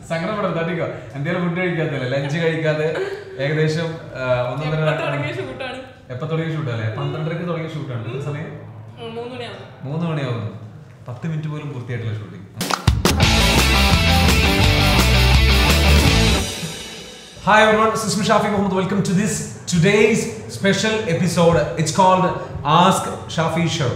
സങ്കടപ്പെടാം തട്ടിക്കോ എന്തെങ്കിലും food കഴിക്കാത്തല്ലേ lunch കഴിക്കാതെ ഏകദേശം ആ, ഒന്നൊന്നര എപ്പോ തുടങ്ങിയ ഷൂട്ടാണ് എപ്പോ തുടങ്ങിയ ഷൂട്ട് അല്ലേ പന്ത്രണ്ടരക്ക് തുടങ്ങിയ ഷൂട്ടാണ് എത്ര സമയം മൂന്ന് മണിയാവും മൂന്ന് മണിയാവുന്നു പത്ത് മിനിറ്റ് പോലും പൂർത്തിയായിട്ടുള്ള shooting Hi everyone, this is me Shafi Mohammed. Welcome to this today's special episode. It's called Ask Shafi Show.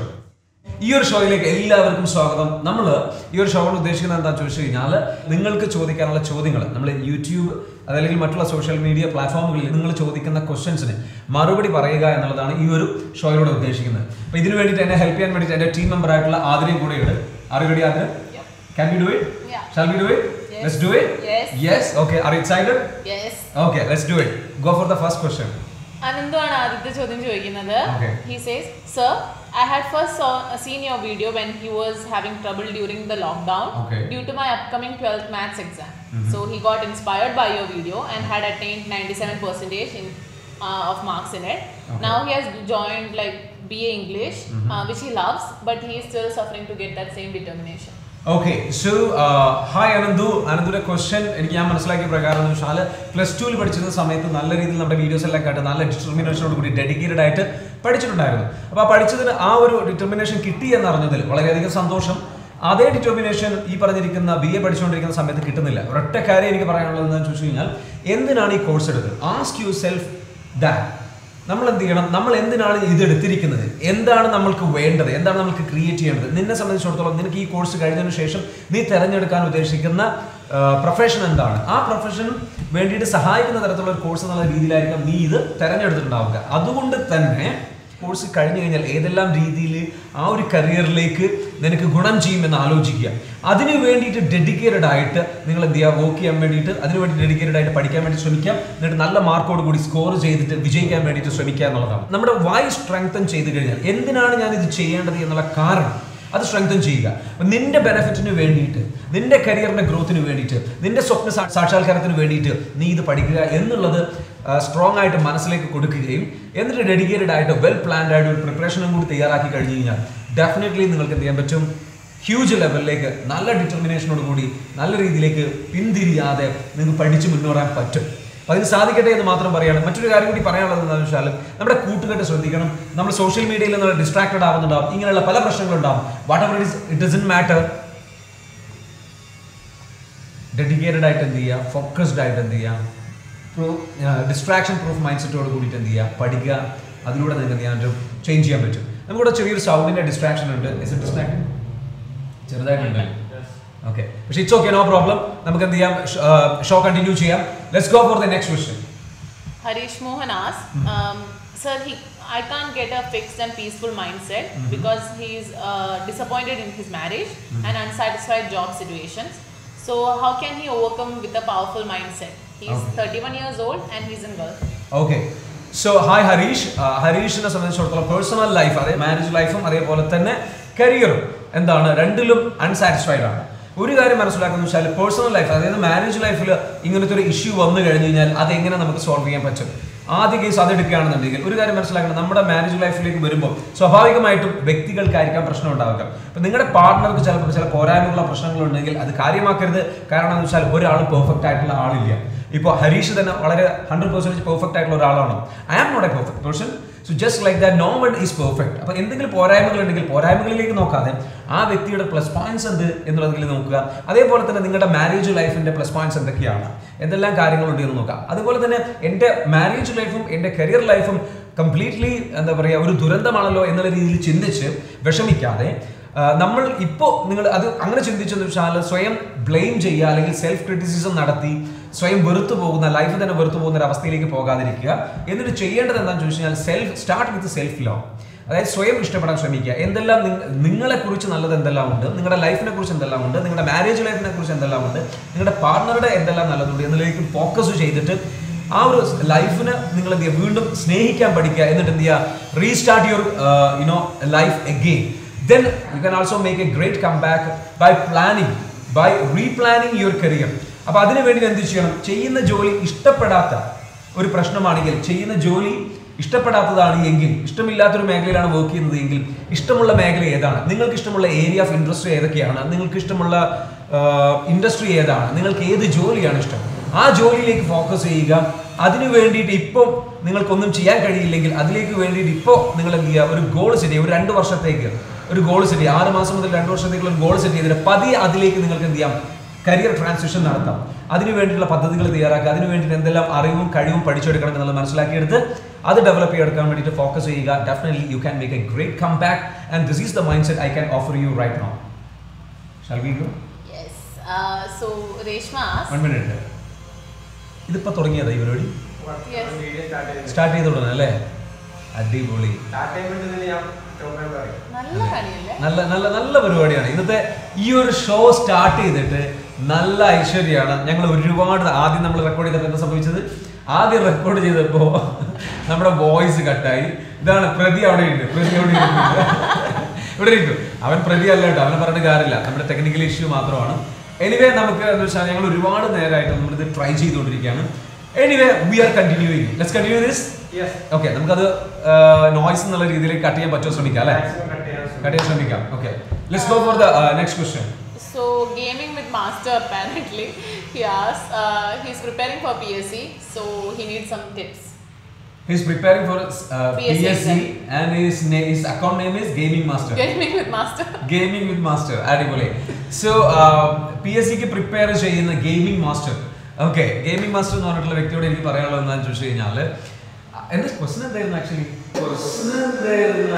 ഈ ഒരു ഷോയിലേക്ക് എല്ലാവർക്കും സ്വാഗതം നമ്മൾ ഈ ഒരു ഷോ കൊണ്ട് ഉദ്ദേശിക്കുന്നത് എന്താ ചോദിച്ചു കഴിഞ്ഞാൽ നിങ്ങൾക്ക് ചോദിക്കാനുള്ള ചോദ്യങ്ങൾ നമ്മൾ യൂട്യൂബ് അതല്ലെങ്കിൽ മറ്റുള്ള സോഷ്യൽ മീഡിയ പ്ലാറ്റ്ഫോമുകളിൽ നിങ്ങൾ ചോദിക്കുന്ന ക്വസ്റ്റ്യൻസിന് മറുപടി പറയുക എന്നുള്ളതാണ് ഈ ഒരു ഷോയിലൂടെ ഉദ്ദേശിക്കുന്നത് അപ്പോൾ ഇതിനു വേണ്ടിയിട്ട് എന്നെ ഹെൽപ്പ് ചെയ്യാൻ വേണ്ടിയിട്ട് എൻ്റെ ടീം മെമ്പർ ആയിട്ടുള്ള ആതിരയും കൂടെയുണ്ട് അറിയടി Athira can we do it Yeah. Shall we do it Yes. Let's do it Yes. Yes okay are excited yes Okay, let's do it. Go for the first question. അനന്തുവാണ് ആദ്യത്തെ ചോദ്യം ചോദിക്കുന്നത് Okay. He says sir I had first seen your video when he was having trouble during the lockdown Okay. Due to my upcoming twelfth maths exam so he got inspired by your video and had attained ninety seven percentage in of marks in it. Okay. Now he has joined like BA English, uh, which he loves, but he is still suffering to get that same determination. Okay so hi Ananthu അനന്തുടെ question എനിക്ക് ഞാൻ മനസ്സിലാക്കിയ പ്രകാരം എന്ന് വെച്ചാൽ plus ടുവിൽ പഠിച്ചിരുന്ന സമയത്ത് നല്ല രീതിയിൽ നമ്മുടെ വീഡിയോസ് എല്ലാം കേട്ട് നല്ല ഡിറ്റർമിനേഷനോട് കൂടി ഡെഡിക്കേറ്റഡ് ആയിട്ട് പഠിച്ചിട്ടുണ്ടായിരുന്നു അപ്പോൾ ആ പഠിച്ചതിന് ആ ഒരു ഡിറ്റർമിനേഷൻ കിട്ടി എന്നറിഞ്ഞതിൽ വളരെയധികം സന്തോഷം അതേ ഡിറ്റർമിനേഷൻ ഈ പറഞ്ഞിരിക്കുന്ന ബി എ പഠിച്ചുകൊണ്ടിരിക്കുന്ന സമയത്ത് കിട്ടുന്നില്ല ഒരൊറ്റ കാര്യം എനിക്ക് പറയാനുള്ളത് എന്താണെന്ന് ചോദിച്ചു കഴിഞ്ഞാൽ എന്തിനാണ് ഈ കോഴ്സ് എടുത്തത് ആസ്ക് യു സെൽഫ് ദാറ്റ് നമ്മൾ എന്ത് ചെയ്യണം നമ്മൾ എന്തിനാണ് ഇത് എടുത്തിരിക്കുന്നത് എന്താണ് നമ്മൾക്ക് വേണ്ടത് എന്താണ് നമുക്ക് ക്രിയേറ്റ് ചെയ്യേണ്ടത് നിന്നെ സംബന്ധിച്ചിടത്തോളം നിനക്ക് ഈ കോഴ്സ് കഴിഞ്ഞതിന് ശേഷം നീ തിരഞ്ഞെടുക്കാൻ ഉദ്ദേശിക്കുന്ന പ്രൊഫഷൻ എന്താണ് ആ പ്രൊഫഷൻ വേണ്ടിയിട്ട് സഹായിക്കുന്ന തരത്തിലുള്ള ഒരു കോഴ്സ് എന്നുള്ള രീതിയിലായിരിക്കും നീ ഇത് തിരഞ്ഞെടുത്തിട്ടുണ്ടാവുക അതുകൊണ്ട് തന്നെ കോഴ്സ് കഴിഞ്ഞു കഴിഞ്ഞാൽ ഏതെല്ലാം രീതിയിൽ ആ ഒരു കരിയറിലേക്ക് നിനക്ക് ഗുണം ചെയ്യുമെന്ന് ആലോചിക്കുക അതിന് വേണ്ടിയിട്ട് ഡെഡിക്കേറ്റഡ് ആയിട്ട് നിങ്ങൾ എന്ത് ചെയ്യുക വർക്ക് ചെയ്യാൻ വേണ്ടിയിട്ട് അതിന് വേണ്ടി ഡെഡിക്കേറ്റഡ് ആയിട്ട് പഠിക്കാൻ വേണ്ടി ശ്രമിക്കാം എന്നിട്ട് നല്ല മാർക്കോട് കൂടി സ്കോർ ചെയ്തിട്ട് വിജയിക്കാൻ വേണ്ടിയിട്ട് ശ്രമിക്കുക എന്നുള്ളതാണ് നമ്മുടെ വായ് സ്ട്രെങ്തൻ ചെയ്ത് കഴിഞ്ഞാൽ എന്തിനാണ് ഞാൻ ഇത് ചെയ്യേണ്ടത് എന്നുള്ള കാരണം അത് സ്ട്രെങ്തൻ ചെയ്യുക അപ്പൊ നിന്റെ ബെനിഫിറ്റിന് വേണ്ടിയിട്ട് നിന്റെ കരിയറിന്റെ ഗ്രോത്തിന് വേണ്ടിയിട്ട് നിന്റെ സ്വപ്ന സാ- സാക്ഷാത്കാരത്തിന് വേണ്ടിയിട്ട് നീ ഇത് പഠിക്കുക എന്നുള്ളത് സ്ട്രോങ് ആയിട്ട് മനസ്സിലേക്ക് കൊടുക്കുകയും എന്നിട്ട് ഡെഡിക്കേറ്റഡ് ആയിട്ട് വെൽ പ്ലാൻഡ് ആയിട്ട് ഒരു പ്രിപ്പറേഷനും കൂടി തയ്യാറാക്കി കഴിഞ്ഞു കഴിഞ്ഞാൽ ഡെഫിനറ്റ്ലി നിങ്ങൾക്ക് എന്ത് ചെയ്യാൻ പറ്റും ഹ്യൂജ് ലെവലിലേക്ക് നല്ല ഡിറ്റർമിനേഷനോട് കൂടി നല്ല രീതിയിലേക്ക് പിന്തിരിയാതെ നിങ്ങൾക്ക് പഠിച്ച് മുന്നേറാൻ പറ്റും അപ്പൊ അതിന് സാധിക്കട്ടെ എന്ന് മാത്രം പറയാണ് മറ്റൊരു കാര്യം കൂടി പറയാനുള്ളത് എന്താണെന്ന് വെച്ചാൽ നമ്മുടെ കൂട്ടുകെട്ട് ശ്രദ്ധിക്കണം നമ്മൾ സോഷ്യൽ മീഡിയയിൽ നിന്ന് ഡിസ്ട്രാക്റ്റഡ് ആവുന്നുണ്ടാവും ഇങ്ങനെയുള്ള പല പ്രശ്നങ്ങളുണ്ടാവും whatever it it doesn't matter dedicated ആയിട്ട് എന്ത് ചെയ്യുക ഫോക്കസ്ഡ് ആയിട്ട് എന്ത് ചെയ്യുക പ്രൂ ഡിസ്ട്രാക്ഷൻ പ്രൂഫ് മൈൻഡ് സെറ്റോട് കൂടിയിട്ട് എന്ത് ചെയ്യുക പഠിക്കുക അതിലൂടെ നിങ്ങൾക്ക് എന്ത് ചെയ്യാൻ പറ്റും ചേഞ്ച് ചെയ്യാൻ പറ്റും നമുക്കിവിടെ ചെറിയൊരു സൗണ്ടിന്റെ ഡിസ്ട്രാക്ഷൻ ഉണ്ട് ഇസ് ഡിസ്ട്രാക്ഷൻ ചെറുതായിട്ടുണ്ട് ഓക്കെ പക്ഷേ ഇറ്റ്സ് ഓക്കെ നോ പ്രോബ്ലം നമുക്ക് എന്ത് ചെയ്യാം ഷോ കണ്ടിന്യൂ ചെയ്യാം let's go for the next question Harish Mohan asked, um, Sir, he, I can't get a fixed and peaceful mindset because he's uh, disappointed in his marriage and unsatisfied job situations. So, how can he overcome with a powerful mindset? He's Okay. 31 years old and he's in Gulf. Okay so hi Harish ആ, ഹരീഷിനെ സംബന്ധിച്ചിടത്തോളം personal life അതായത് marriage ലൈഫും അതേപോലെ തന്നെ കരിയറും എന്താണ് രണ്ടിലും unsatisfied ആണ് ഒരു കാര്യം മനസ്സിലാക്കുന്നത് വെച്ചാൽ പേഴ്സണൽ ലൈഫ് അതായത് മാരേജ് ലൈഫിൽ ഇങ്ങനത്തെ ഒരു ഇഷ്യൂ വന്നു കഴിഞ്ഞ് കഴിഞ്ഞാൽ അതെങ്ങനെ നമുക്ക് സോൾവ് ചെയ്യാൻ പറ്റും ആദ്യ കേസ് അത് എടുക്കുകയാണെന്നുണ്ടെങ്കിൽ ഒരു കാര്യം മനസ്സിലാക്കണം നമ്മുടെ മാരേജ് ലൈഫിലേക്ക് വരുമ്പോൾ സ്വാഭാവികമായിട്ടും വ്യക്തികൾക്കായിരിക്കാം പ്രശ്നം ഉണ്ടാവുക അപ്പം നിങ്ങളുടെ പാർട്ട്ണർക്ക് ചിലപ്പോൾ ചില പോരായ്മകളുള്ള പ്രശ്നങ്ങളുണ്ടെങ്കിൽ അത് കാര്യമാക്കരുത് കാരണം എന്ന് വെച്ചാൽ ഒരാൾ പെർഫെക്റ്റ് ആയിട്ടുള്ള ആളില്ല ഇപ്പോൾ ഹരീഷ് തന്നെ വളരെ ഹൺഡ്രഡ് പെർസെൻറ്റേജ് പെർഫെക്റ്റ് ആയിട്ടുള്ള ഒരാളാണ് I am not a perfect person so just like that no one is perfect അപ്പോൾ എന്തെങ്കിലും പോരായ്മകൾ ഉണ്ടെങ്കിൽ പോരായ്മകളിലേക്ക് നോക്കാതെ ആ വ്യക്തിയുടെ പ്ലസ് പോയിന്റ്സ് എന്ത് എന്നുള്ളതിൽ നോക്കുക അതേപോലെ തന്നെ നിങ്ങളുടെ മാരേജ് ലൈഫിന്റെ പ്ലസ് പോയിന്റ്സ് എന്തൊക്കെയാണ് എന്തെല്ലാം കാര്യങ്ങളുണ്ട് എന്ന് നോക്കാം അതുപോലെ തന്നെ എൻ്റെ മാരേജ് ലൈഫും എൻ്റെ കരിയർ ലൈഫും കംപ്ലീറ്റ്ലി എന്താ പറയുക ഒരു ദുരന്തമാണല്ലോ എന്നുള്ള രീതിയിൽ ചിന്തിച്ച് വിഷമിക്കാതെ ആ, നമ്മൾ ഇപ്പോൾ നിങ്ങൾ അത് അങ്ങനെ ചിന്തിച്ചെന്ന് വെച്ചാൽ സ്വയം ബ്ലെയിം ചെയ്യുക അല്ലെങ്കിൽ സെൽഫ് ക്രിറ്റിസിസം നടത്തി സ്വയം വെറുത്തു പോകുന്ന ലൈഫ് തന്നെ വെറുത്തു പോകുന്ന ഒരു അവസ്ഥയിലേക്ക് പോകാതിരിക്കുക എന്നിട്ട് ചെയ്യേണ്ടത് എന്താണെന്ന് ചോദിച്ചു കഴിഞ്ഞാൽ self start with self love അതായത് സ്വയം ഇഷ്ടപ്പെടാൻ ശ്രമിക്കുക എന്തെല്ലാം നിങ്ങ- നിങ്ങളെക്കുറിച്ച് നല്ലത് എന്തെല്ലാം ഉണ്ട് നിങ്ങളുടെ ലൈഫിനെ കുറിച്ച് എന്തെല്ലാം ഉണ്ട് നിങ്ങളുടെ മാരേജ് ലൈഫിനെ കുറിച്ച് എന്തെല്ലാം ഉണ്ട് നിങ്ങളുടെ പാർട്ണറുടെ എന്തെല്ലാം നല്ലതുണ്ട് എന്നതിലേക്ക് ഫോക്കസ് ചെയ്തിട്ട് ആ ഒരു ലൈഫിനെ നിങ്ങൾ എന്ത് ചെയ്യുക വീണ്ടും സ്നേഹിക്കാൻ പഠിക്കുക എന്നിട്ട് എന്ത് ചെയ്യുക restart your you know life again then you can also make a great come back by planning by replanning your career അപ്പൊ അതിനു വേണ്ടി എന്ത് ചെയ്യണം ചെയ്യുന്ന ജോലി ഇഷ്ടപ്പെടാത്ത ഒരു പ്രശ്നമാണെങ്കിൽ ചെയ്യുന്ന ജോലി ഇഷ്ടപ്പെടാത്തതാണ് എങ്കിൽ ഇഷ്ടമില്ലാത്തൊരു മേഖലയിലാണ് വർക്ക് ചെയ്യുന്നത് എങ്കിൽ ഇഷ്ടമുള്ള മേഖല ഏതാണ് നിങ്ങൾക്ക് ഇഷ്ടമുള്ള ഏരിയ ഓഫ് ഇൻട്രസ്റ്റ് ഏതൊക്കെയാണ് നിങ്ങൾക്ക് ഇഷ്ടമുള്ള ഇൻഡസ്ട്രി ഏതാണ് നിങ്ങൾക്ക് ഏത് ജോലിയാണ് ഇഷ്ടം ആ ജോലിയിലേക്ക് ഫോക്കസ് ചെയ്യുക അതിനു വേണ്ടിയിട്ട് ഇപ്പോൾ നിങ്ങൾക്കൊന്നും ചെയ്യാൻ കഴിയില്ലെങ്കിൽ അതിലേക്ക് വേണ്ടിയിട്ട് ഇപ്പോൾ നിങ്ങൾ എന്ത് ചെയ്യുക ഒരു ഗോൾ സെറ്റ് ചെയ്യുക ഒരു രണ്ട് വർഷത്തേക്ക് ഒരു ഗോൾ സെറ്റ് ചെയ്യുക ആറ് മാസം മുതൽ രണ്ട് വർഷത്തേക്കുള്ള ഒരു ഗോൾ സെറ്റ് ചെയ്തിട്ട് പതിയെ അതിലേക്ക് നിങ്ങൾക്ക് എന്ത് ചെയ്യാം കരിയർ ട്രാൻസിഷൻ നടത്താം അതിനു വേണ്ടിയിട്ടുള്ള പദ്ധതികൾ തയ്യാറാക്കുക അതിനു വേണ്ടിയിട്ട് എന്തെല്ലാം അറിവും കഴിവും പഠിച്ചെടുക്കണം എന്നുള്ളത് മനസ്സിലാക്കിയെടുത്ത് അത് ഡെവലപ്പ് ചെയ്തെടുക്കാൻ വേണ്ടിയിട്ട് ഫോക്കസ് ചെയ്യുക definitely you can make a great come back and this is the mindset I can offer you right now shall we go Yes. Uh, so Reshma asked. One minute ഇതിപ്പോ തുടങ്ങിയതാ ഈ പരിപാടി Yes. Start ചെയ്ത് തുടങ്ങി അല്ലേ അടിപൊളി നല്ല കളിയല്ലേ നല്ല നല്ല നല്ല പരിപാടിയാണ് ഇന്നത്തെ ഈ ഒരു ഷോ സ്റ്റാർട്ട് ചെയ്തിട്ട് നല്ല ഐശ്വര്യമാണ് ഞങ്ങൾ ഒരുപാട് ആദ്യം നമ്മൾ റെക്കോർഡ് ചെയ്തപ്പോൾ എന്താ സംഭവിച്ചത് ആദ്യം റെക്കോർഡ് ചെയ്തപ്പോൾ നമ്മുടെ വോയിസ് കട്ടായി ഇതാണ് പ്രതി അവിടെ ഉണ്ട് പ്രതി അവിടെ ഇരിക്കുന്നുണ്ട്. ഇവിടെ ഇരിക്കും അവൻ പ്രതി അല്ല കേട്ടോ അവനെ പറഞ്ഞിട്ട് കാര്യമില്ല നമ്മുടെ ടെക്നിക്കൽ ഇഷ്യൂ മാത്രമാണ് എനിവേ നമുക്ക് എന്താ വെച്ചാൽ ഞങ്ങൾ ഒരുപാട് നേരമായിട്ട് നമ്മളിത് ട്രൈ ചെയ്തുകൊണ്ടിരിക്കുകയാണ് anyway we are continuing let's continue this okay നമുക്കത് നോയ്സ് എന്നുള്ള രീതിയിൽ കട്ട് ചെയ്യാൻ പറ്റുമോ ശ്രമിക്കാം അല്ലേ കട്ട് ചെയ്യാൻ ശ്രമിക്കാം okay let's go for the next question So gaming with master apparently he asked. Uh, he's preparing for PSC, so he needs some tips. He's preparing for uh, PSC PSC exam. and his name, his account name is Gaming Master. Gaming with master. Gaming with master അടിപൊളി so P S സിക്ക് prepare ചെയ്യുന്ന gaming master okay gaming master എന്ന് പറഞ്ഞിട്ടുള്ള വ്യക്തിയോട് എനിക്ക് പറയാനുള്ളത് എന്താണെന്ന് ചോദിച്ചു കഴിഞ്ഞാൽ എന്റെ ക്വസ്റ്റൻ എന്തായിരുന്നു ആക്ച്വലി ക്വസ്റ്റൻ എന്തായിരുന്നു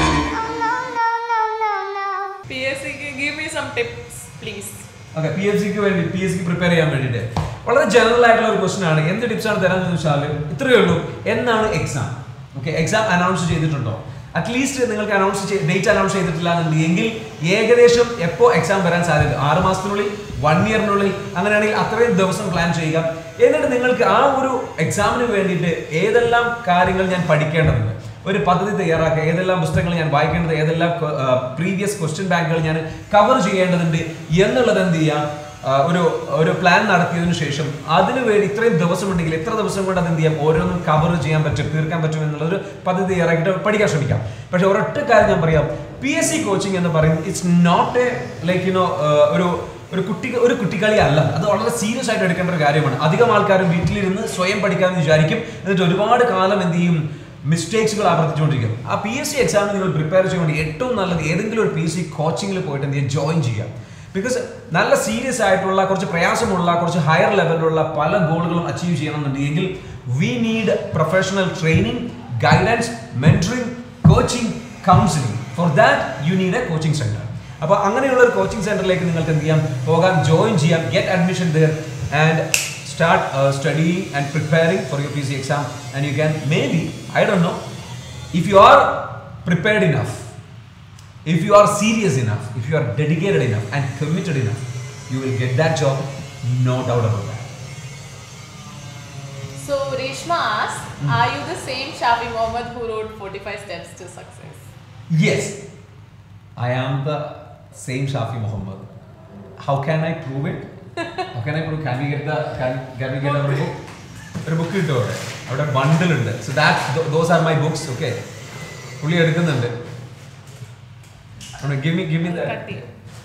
PSC, give me some tips, please. Okay P S സിക്ക് വേണ്ടി പി എസ് സിക്ക് പ്രിപ്പയർ ചെയ്യാൻ വേണ്ടിയിട്ട് വളരെ ജനറൽ ആയിട്ടുള്ള ഒരു ക്വസ്റ്റൻ ആണ് എന്ത് ടിപ്സ് ആണ് തരാന്ന് ചോദിച്ചാൽ ഇത്രയേ ഉള്ളൂ എന്നാണ് എക്സാം ഓക്കെ എക്സാം അനൗൺസ് ചെയ്തിട്ടുണ്ടോ അറ്റ്ലീസ്റ്റ് നിങ്ങൾക്ക് അനൗൺസ് ഡേറ്റ് അനൗൺസ് ചെയ്തിട്ടില്ല എന്നുണ്ടെങ്കിൽ ഏകദേശം എപ്പോൾ എക്സാം വരാൻ സാധ്യത ആറ് മാസത്തിനുള്ളിൽ വൺ ഇയറിനുള്ളിൽ അങ്ങനെയാണെങ്കിൽ അത്രയും ദിവസം പ്ലാൻ ചെയ്യുക എന്നിട്ട് നിങ്ങൾക്ക് ആ ഒരു എക്സാമിന് വേണ്ടിയിട്ട് ഏതെല്ലാം കാര്യങ്ങൾ ഞാൻ പഠിക്കേണ്ടതുണ്ട് ഒരു പദ്ധതി തയ്യാറാക്കുക ഏതെല്ലാം പുസ്തകങ്ങൾ ഞാൻ വായിക്കേണ്ടത് ഏതെല്ലാം പ്രീവിയസ് ക്വസ്റ്റ്യൻ ബാങ്കുകൾ ഞാൻ കവർ ചെയ്യേണ്ടതുണ്ട് എന്നുള്ളത് എന്ത് ചെയ്യാം ആ, ഒരു ഒരു പ്ലാൻ നടത്തിയതിനു ശേഷം അതിനു വേണ്ടി ഇത്രയും ദിവസമുണ്ടെങ്കിൽ എത്ര ദിവസം കൊണ്ട് അത് എന്ത് ചെയ്യാം ഓരോന്നും കവർ ചെയ്യാൻ പറ്റും തീർക്കാൻ പറ്റും എന്നുള്ളൊരു പദ്ധതി തയ്യാറാക്കിയിട്ട് പഠിക്കാൻ ശ്രമിക്കാം പക്ഷെ ഒരൊറ്റ കാര്യം ഞാൻ പറയാം പി എസ് സി കോച്ചിങ് എന്ന് പറയുന്നത് it's not a like you know ഒരു ഒരു കുട്ടി ഒരു കുട്ടിക്കളി അല്ല അത് വളരെ സീരിയസ് ആയിട്ട് എടുക്കേണ്ട ഒരു കാര്യമാണ് അധികം ആൾക്കാരും വീട്ടിലിരുന്ന് സ്വയം പഠിക്കാമെന്ന് വിചാരിക്കും എന്നിട്ട് ഒരുപാട് കാലം എന്ത് ചെയ്യും മിസ്റ്റേക്സുകൾ ആവർത്തിച്ചുകൊണ്ടിരിക്കും ആ പി എസ് സി എക്സാമിന് നിങ്ങൾ പ്രിപ്പയർ ചെയ്യാൻ വേണ്ടി ഏറ്റവും നല്ലത് ഏതെങ്കിലും ഒരു പി എസ് സി കോച്ചിങ്ങിൽ പോയിട്ട് എന്ത് ചെയ്യുക ജോയിൻ ചെയ്യാം ബിക്കോസ് നല്ല സീരിയസ് ആയിട്ടുള്ള കുറച്ച് പ്രയാസമുള്ള കുറച്ച് ഹയർ ലെവലിലുള്ള പല ഗോളുകളും അച്ചീവ് ചെയ്യണമെന്നുണ്ടെങ്കിൽ we need professional training guidance mentoring coaching counselling for that you need a coaching centre അപ്പോൾ അങ്ങനെയുള്ള ഒരു കോച്ചിങ് സെന്ററിലേക്ക് നിങ്ങൾക്ക് എന്ത് ചെയ്യാം പോകാം ജോയിൻ ചെയ്യാം get admission there and start uh, studying and preparing for your PC exam and you can maybe I don't know if you are prepared enough if you are serious enough if you are dedicated enough and committed enough you will get that job no doubt about that So Reshma asked, are you the same Shafi Mohammed who wrote 45 Steps to Success? yes I am the same Shafi Muhammad how can I prove it how can I prove can we get the can, can we get a book ഒരു book കിട്ടും അവിടെ അവിടെ bundle ഉണ്ട് so that those are my books okay പുള്ളി എടുക്കുന്നുണ്ട് give me give me Cut you.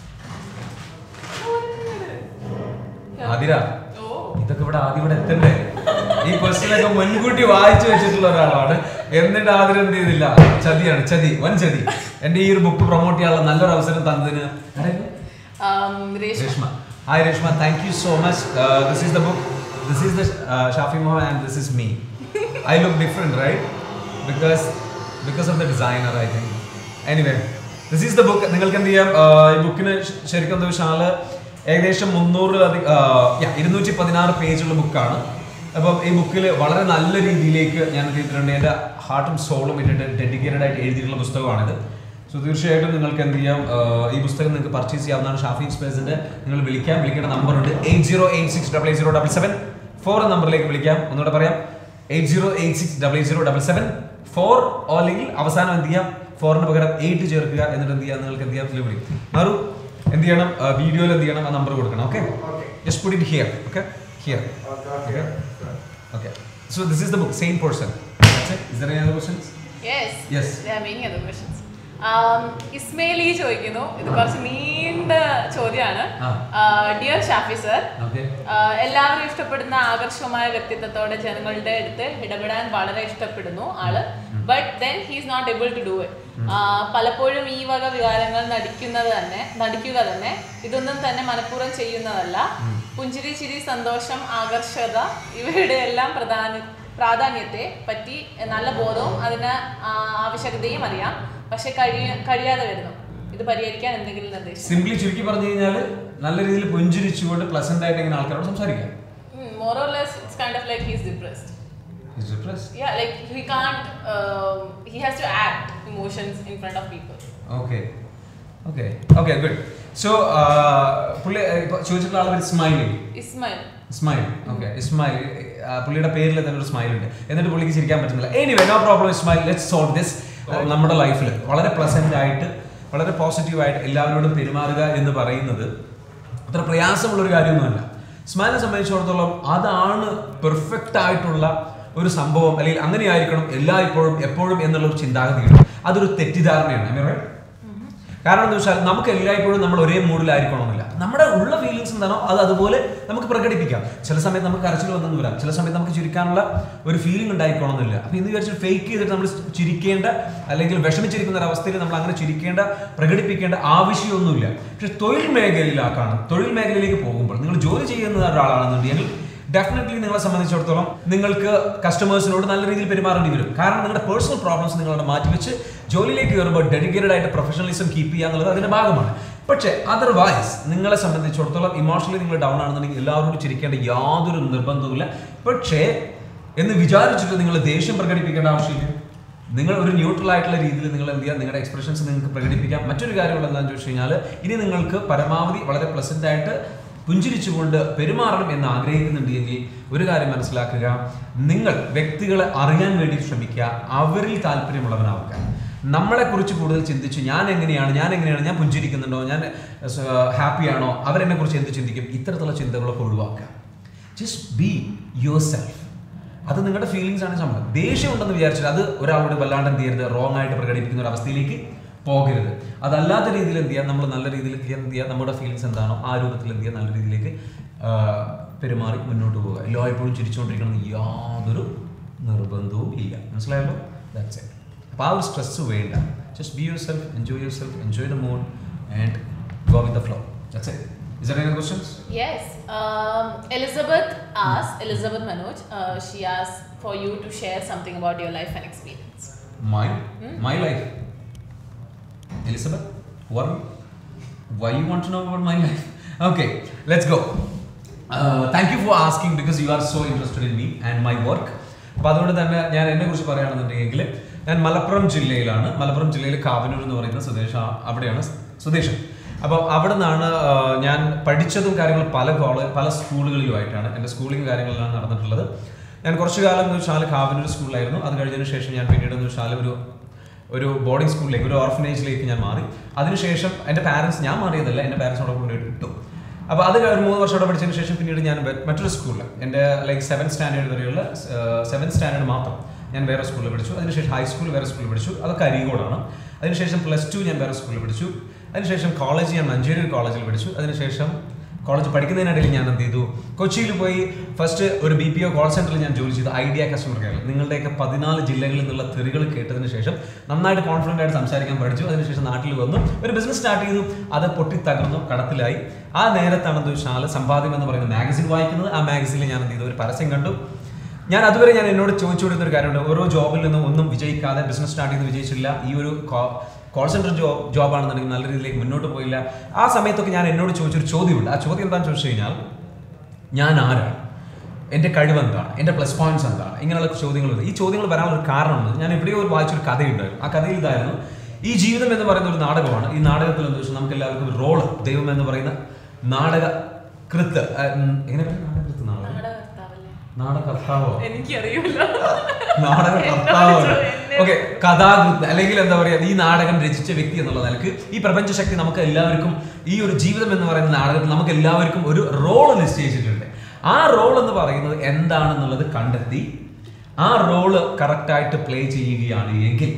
Athira Oh. ഇതൊക്കെ ഇവിടെ ആദ്യം ഇവിടെ എത്തണ്ടേ ഈ ക്വസ്റ്റ്യൻ ഒക്കെ മുൻകൂട്ടി വായിച്ചു വെച്ചിട്ടുള്ള ഒരാളാണ് എന്നിട്ട് ആതിര എന്ത് ചെയ്തില്ല ചതിയാണ് ചതി വൻ ചതി എന്റെ ഈ ഒരു ബുക്ക് പ്രൊമോട്ട് ചെയ്യാനുള്ള നല്ലൊരു അവസരം തന്നതിന് ആരായിരുന്നു? Um, Reshma. Reshma. Hi Reshma, thank you so much. Uh, this is the book. This is the uh, Shafi Mohammed and this is me. I look different, right? Because because of the designer, I think. Anyway, this is the book. നിങ്ങൾക്ക് എന്ത് ചെയ്യാം uh, ഈ ബുക്കിന് ശരിക്കും എന്താ വെച്ചാൽ ഏകദേശം മുന്നൂറിലധികം ഇരുന്നൂറ്റി പതിനാറ് പേജുള്ള ബുക്കാണ് അപ്പം ഈ ബുക്കിൽ വളരെ നല്ല രീതിയിലേക്ക് ഞാൻ എന്ത് ചെയ്തിട്ടുണ്ട് എൻ്റെ ഹാർട്ടും സോളും ഇട്ടിട്ട് ഡെഡിക്കേറ്റഡ് ആയിട്ട് എഴുതിയിട്ടുള്ള പുസ്തകമാണിത് സോ തീർച്ചയായിട്ടും നിങ്ങൾക്ക് എന്ത് ചെയ്യാം ആഹ് ഈ പുസ്തകം നിങ്ങൾക്ക് പർച്ചേസ് ചെയ്യാവുന്നതാണ് ഷാഫി എക്സ്പ്രസിന്റെ നിങ്ങൾ വിളിക്കാം വിളിക്കേണ്ട നമ്പർ ഉണ്ട് eight zero eight six double eight zero double seven four നമ്പറിലേക്ക് വിളിക്കാം ഒന്നുകൂടെ പറയാം eight zero eight six double eight zero double seven four അല്ലെങ്കിൽ അവസാനം എന്ത് ചെയ്യാം ഫോറിന് പകരം എയ്റ്റ് ചേർക്കുക എന്നിട്ട് എന്ത് ചെയ്യാം നിങ്ങൾക്ക് എന്ത് ചെയ്യാം ഇതിൽ വിളിക്കും മറു എന്ത് ചെയ്യണം വീഡിയോയിൽ എന്ത് ചെയ്യണം ആ നമ്പർ കൊടുക്കണം okay just put it here okay here okay okay so this is the book same person is there any other questions Yes. Yes. There are many other questions. ഇസ്മയിലി ചോദിക്കുന്നു ഇത് കുറച്ച് നീണ്ട ചോദ്യമാണ് ആ. ഡിയർ ഷാഫി സർ ഓക്കെ എല്ലാവരും ഇഷ്ടപ്പെടുന്ന ആകർഷകമായ വ്യക്തിത്വത്തോടെ ജനങ്ങളുടെ അടുത്ത് ഇടപെടാൻ വളരെ ഇഷ്ടപ്പെടുന്നു ആള് but then he's not able to do it പലപ്പോഴും ഈ വക വികാരങ്ങൾ നടിക്കുന്നത് തന്നെ നടിക്കുക തന്നെ ഇതൊന്നും തന്നെ മനഃപൂർവ്വം ചെയ്യുന്നതല്ല പുഞ്ചിരി ചിരി സന്തോഷം ആകർഷകത ഇവയുടെ എല്ലാം പ്രധാന പ്രാധാന്യത്തെ പറ്റി നല്ല ബോധവും അതിന് ആ, ആവശ്യകതയും അറിയാം പക്ഷെ കഴിയ കഴിയാതെ വരുന്നു ഇത് പരിഹരിക്കാൻ എന്തെങ്കിലും നിർദ്ദേശം സിംപ്ലി ചുരുക്കി പറഞ്ഞു കഴിഞ്ഞാൽ നല്ല രീതിയിൽ പുഞ്ചിരിച്ചുകൊണ്ട് പ്ലസന്റ് ആയിട്ട് ഇങ്ങനെ ആൾക്കാരോട് സംസാരിക്കാം more or less it's kind of like he's depressed He's depressed. Yeah, like he can't. Um, he has to act emotions in front of people. Okay okay okay good so പുള്ളി uh, ഇപ്പൊ ചോദിച്ചിട്ടുള്ള ആൾ പേര് smiley Ismail. Smile okay Ismail പുള്ളിയുടെ പേരിൽ തന്നെ ഒരു smile ഉണ്ട് എന്നിട്ട് പുള്ളിക്ക് ചിരിക്കാൻ പറ്റുന്നില്ല anyway no problem Ismail let's solve this നമ്മുടെ ലൈഫിൽ വളരെ പ്ലസന്റ് ആയിട്ട് വളരെ പോസിറ്റീവായിട്ട് എല്ലാവരോടും പെരുമാറുക എന്ന് പറയുന്നത് അത്ര പ്രയാസമുള്ള ഒരു കാര്യമൊന്നുമല്ല സ്മൈലിനെ സംബന്ധിച്ചിടത്തോളം അതാണ് പെർഫെക്റ്റ് ആയിട്ടുള്ള ഒരു സംഭവം അല്ലെങ്കിൽ അങ്ങനെ ആയിരിക്കണം എല്ലായ്പ്പോഴും എപ്പോഴും എന്നുള്ള ഒരു ചിന്താഗതിയുണ്ട് അതൊരു തെറ്റിദ്ധാരണയാണ് Am I right? കാരണം എന്താ വെച്ചാൽ നമുക്ക് എല്ലായ്പ്പോഴും നമ്മൾ ഒരേ മൂഡിലായിരിക്കണമെന്നില്ല നമ്മുടെ ഉള്ള ഫീലിങ്സ് എന്താണോ അത് അതുപോലെ നമുക്ക് പ്രകടിപ്പിക്കാം ചില സമയത്ത് നമുക്ക് കരച്ചിൽ വന്നെന്ന് വരാം ചില സമയത്ത് നമുക്ക് ചിരിക്കാനുള്ള ഒരു ഫീലിംഗ് ഉണ്ടായിക്കണമെന്നില്ല അപ്പൊ ഇന്ന് വിചാരിച്ച് ഫേക്ക് ചെയ്തിട്ട് നമ്മൾ ചിരിക്കേണ്ട അല്ലെങ്കിൽ വിഷമിച്ചിരിക്കുന്ന ഒരു അവസ്ഥയിൽ നമ്മൾ അങ്ങനെ ചിരിക്കേണ്ട പ്രകടിപ്പിക്കേണ്ട ആവശ്യമൊന്നുമില്ല പക്ഷെ തൊഴിൽ മേഖലയിലാക്കാണ് തൊഴിൽ മേഖലയിലേക്ക് പോകുമ്പോൾ നിങ്ങൾ ജോലി ചെയ്യുന്ന ഒരാളാണെന്നുണ്ടെങ്കിൽ ഡെഫിനറ്റ്ലി നിങ്ങളെ സംബന്ധിച്ചിടത്തോളം നിങ്ങൾക്ക് കസ്റ്റമേഴ്സിനോട് നല്ല രീതിയിൽ പെരുമാറേണ്ടി വരും കാരണം നിങ്ങളുടെ പേഴ്സണൽ പ്രോബ്ലംസ് നിങ്ങളുടെ മാറ്റിവെച്ച് ജോലിയിലേക്ക് കയറുമ്പോൾ ഡെഡിക്കേറ്റഡ് ആയിട്ട് പ്രൊഫഷണലിസം കീപ്പ് ചെയ്യുക എന്നുള്ളത് അതിന്റെ ഭാഗമാണ് പക്ഷേ അതർവൈസ് നിങ്ങളെ സംബന്ധിച്ചിടത്തോളം ഇമോഷണലി നിങ്ങൾ ഡൗൺ ആണെന്നുണ്ടെങ്കിൽ എല്ലാവരോടും ചിരിക്കേണ്ട യാതൊരു നിർബന്ധവുമില്ല പക്ഷേ എന്ന് വിചാരിച്ചിട്ട് നിങ്ങൾ ദേഷ്യം പ്രകടിപ്പിക്കേണ്ട ആവശ്യമില്ല നിങ്ങൾ ഒരു ന്യൂട്രൽ ആയിട്ടുള്ള രീതിയിൽ നിങ്ങൾ എന്ത് ചെയ്യുക നിങ്ങളുടെ എക്സ്പ്രഷൻസ് നിങ്ങൾക്ക് പ്രകടിപ്പിക്കാം മറ്റൊരു കാര്യമുള്ള എന്താണെന്ന് ചോദിച്ചു കഴിഞ്ഞാൽ ഇനി നിങ്ങൾക്ക് പരമാവധി വളരെ പ്ലസന്റ് ആയിട്ട് പുഞ്ചിരിച്ചുകൊണ്ട് പെരുമാറണം എന്ന് ആഗ്രഹിക്കുന്നുണ്ടെങ്കിൽ ഒരു കാര്യം മനസ്സിലാക്കുക നിങ്ങൾ വ്യക്തികളെ അറിയാൻ വേണ്ടി ശ്രമിക്കുക അവരിൽ താല്പര്യമുള്ളവനാവുക നമ്മളെ കുറിച്ച് കൂടുതൽ ചിന്തിച്ച് ഞാൻ എങ്ങനെയാണ് ഞാൻ എങ്ങനെയാണ് ഞാൻ പുഞ്ചിരിക്കുന്നുണ്ടോ ഞാൻ ഹാപ്പിയാണോ അവരെന്നെ കുറിച്ച് എന്ത് ചിന്തിക്കും ഇത്തരത്തിലുള്ള ചിന്തകളൊക്കെ ഒഴിവാക്കുക ജസ്റ്റ് ബി യുവർ സെൽഫ് അത് നിങ്ങളുടെ ഫീലിങ്സ് ആണ് സംഭവം ദേഷ്യം ഉണ്ടെന്ന് വിചാരിച്ചാൽ അത് ഒരാളോട് വല്ലാണ്ട് എന്ത് ചെയ്യരുത് റോങ് ആയിട്ട് പ്രകടിപ്പിക്കുന്ന ഒരു അവസ്ഥയിലേക്ക് പോകരുത് അതല്ലാത്ത രീതിയിൽ എന്ത് ചെയ്യാം നമ്മൾ നല്ല രീതിയിൽ എന്ത് ചെയ്യുക നമ്മുടെ ഫീലിങ്സ് എന്താണോ ആ രൂപത്തിൽ എന്ത് ചെയ്യുക നല്ല രീതിയിലേക്ക് ആ, പെരുമാറി മുന്നോട്ട് പോവുക എല്ലായ്പ്പോഴും ചിരിച്ചുകൊണ്ടിരിക്കണം എന്ന് യാതൊരു നിർബന്ധവും ഇല്ല മനസ്സിലായല്ലോ ദാറ്റ്സ് ഇറ്റ് അപ്പോൾ ആ ഒരു സ്ട്രെസ് വേണ്ട just be yourself enjoy yourself enjoy the mood and go with the flow that's it is there any questions Yes. Um, Elizabeth asked, Elizabeth Manoj, uh, she asked for you to share something about your life and experience. My my life. Elizabeth, what? Why you want to know about my life? Okay, let's go. Uh, thank you for asking because you are so interested in me and my work. അപ്പോൾ അതുകൊണ്ട് തന്നെ ഞാൻ എന്നെ കുറിച്ച് പറയുകയാണെന്നുണ്ടെങ്കിൽ ഞാൻ മലപ്പുറം ജില്ലയിലാണ് മലപ്പുറം ജില്ലയിൽ കാവനൂർ എന്ന് പറയുന്ന സ്വദേശം അവിടെയാണ് സ്വദേശം അപ്പോൾ അവിടെ നിന്നാണ് ഞാൻ പഠിച്ചതും കാര്യങ്ങളും പല കോളേജ് പല സ്കൂളുകളിലുമായിട്ടാണ് എൻ്റെ സ്കൂളിങ് കാര്യങ്ങളിലാണ് നടന്നിട്ടുള്ളത് ഞാൻ കുറച്ചു കാലം എന്ന് വെച്ചാൽ കാവനൂർ സ്കൂളിലായിരുന്നു അത് കഴിഞ്ഞതിന് ശേഷം ഞാൻ പിന്നീട് എന്ന് വെച്ചാൽ ഒരു ഒരു ബോർഡിംഗ് സ്കൂളിലേക്ക് ഒരു ഓർഫനേജിലേക്ക് ഞാൻ മാറി അതിനുശേഷം എൻ്റെ പാരൻസ് ഞാൻ മാറിയതല്ല എൻ്റെ പാരൻസ് അവിടെ കൊണ്ടുപോയിട്ട് ഇട്ടു അപ്പോൾ അത് ഒരു മൂന്ന് വർഷം അവിടെ പഠിച്ചതിന് ശേഷം പിന്നീട് ഞാൻ വെ- മറ്റൊരു സ്കൂളിൽ എൻ്റെ ലൈക്ക് സെവൻ സ്റ്റാൻഡേർഡ് വരെയുള്ള സെവൻ സ്റ്റാൻഡേർഡ് മാത്രം ഞാൻ വേറെ സ്കൂളിൽ പഠിച്ചു അതിനുശേഷം ഹൈസ്കൂൾ വേറെ സ്കൂളിൽ പഠിച്ചു അതൊക്കെ അരീകോടാണ് അതിനുശേഷം പ്ലസ് ടു ഞാൻ വേറെ സ്കൂളിൽ പഠിച്ചു അതിനുശേഷം കോളേജ് ഞാൻ മഞ്ചേരി കോളേജിൽ പഠിച്ചു അതിനുശേഷം കോളേജ് പഠിക്കുന്നതിനിടയിൽ ഞാൻ എന്ത് ചെയ്തു കൊച്ചിയിൽ പോയി ഫസ്റ്റ് ഒരു ബി പി ഒ കോൾ സെന്ററിൽ ഞാൻ ജോലി ചെയ്തു ഐഡിയ കസ്റ്റമർ കെയർ നിങ്ങളുടെയൊക്കെ പതിനാല് ജില്ലകളിൽ നിന്നുള്ള തെറികൾ കേട്ടതിന് ശേഷം നന്നായിട്ട് കോൺഫിഡൻ്റ് ആയിട്ട് സംസാരിക്കാൻ പഠിച്ചു അതിനുശേഷം നാട്ടിൽ വന്നു ഒരു ബിസിനസ് സ്റ്റാർട്ട് ചെയ്തു അത് പൊട്ടി തകർന്നു കടത്തിലായി ആ നേരത്താണ് എന്ത് വെച്ചാൽ സമ്പാദ്യം എന്ന് പറയുന്ന മാഗസിൻ വായിക്കുന്നത് ആ മാഗസിനിൽ ഞാൻ എന്ത് ചെയ്തു ഒരു പരസ്യം കണ്ടു ഞാൻ അതുവരെ ഞാൻ എന്നോട് ചോദിച്ചുകൊടുത്ത ഒരു കാര്യമുണ്ട് ഓരോ ജോബിൽ നിന്നും ഒന്നും വിജയിക്കാതെ ബിസിനസ് സ്റ്റാർട്ട് ചെയ്ത് വിജയിച്ചില്ല ഈ ഒരു കോൾ സെന്റർ ജോബ് ജോബാണെന്നുണ്ടെങ്കിൽ നല്ല രീതിയിലേക്ക് മുന്നോട്ട് പോയില്ല ആ സമയത്തൊക്കെ ഞാൻ എന്നോട് ചോദിച്ചൊരു ചോദ്യമുണ്ട് ആ ചോദ്യം എന്താണെന്ന് ചോദിച്ചു കഴിഞ്ഞാൽ ഞാൻ ആരാണ് എൻ്റെ കഴിവ് എന്താണ് എൻ്റെ പ്ലസ് പോയിന്റ്സ് എന്താണ് ഇങ്ങനെയുള്ള ചോദ്യങ്ങൾ വരും. ഈ ചോദ്യങ്ങൾ വരാനുള്ള ഒരു കാരണമുണ്ട് ഞാൻ എവിടെയോ ഒരു വായിച്ചൊരു കഥയുണ്ടായിരുന്നു ആ കഥയിൽ ഇതായിരുന്നു ഈ ജീവിതം എന്ന് പറയുന്ന ഒരു നാടകമാണ് ഈ നാടകത്തിൽ എന്താ വെച്ചാൽ നമുക്ക് എല്ലാവർക്കും ഒരു റോള് ദൈവം എന്ന് പറയുന്ന നാടക കൃത്ത് ആ, ഉം, എങ്ങനെ പറയും? നാടകകൃത്ത് നാടകം നമ്മുടെ കർത്താവല്ലേ? നാടകർത്താവോ എനിക്കറിയില്ല നാടക കർത്താവാണ് ഓക്കെ കഥാകൃത്ത് അല്ലെങ്കിൽ എന്താ പറയാ ഈ നാടകം രചിച്ച വ്യക്തി എന്നുള്ള നിലക്ക് ഈ പ്രപഞ്ച ശക്തി നമുക്ക് എല്ലാവർക്കും ഈ ഒരു ജീവിതം എന്ന് പറയുന്ന നാടകത്തിൽ നമുക്ക് എല്ലാവർക്കും ഒരു റോൾ നിശ്ചയിച്ചിട്ടുണ്ട് ആ റോൾ എന്ന് പറയുന്നത് എന്താണെന്നുള്ളത് കണ്ടെത്തി ആ റോള് കറക്റ്റായിട്ട് പ്ലേ ചെയ്യുകയാണ് എങ്കിൽ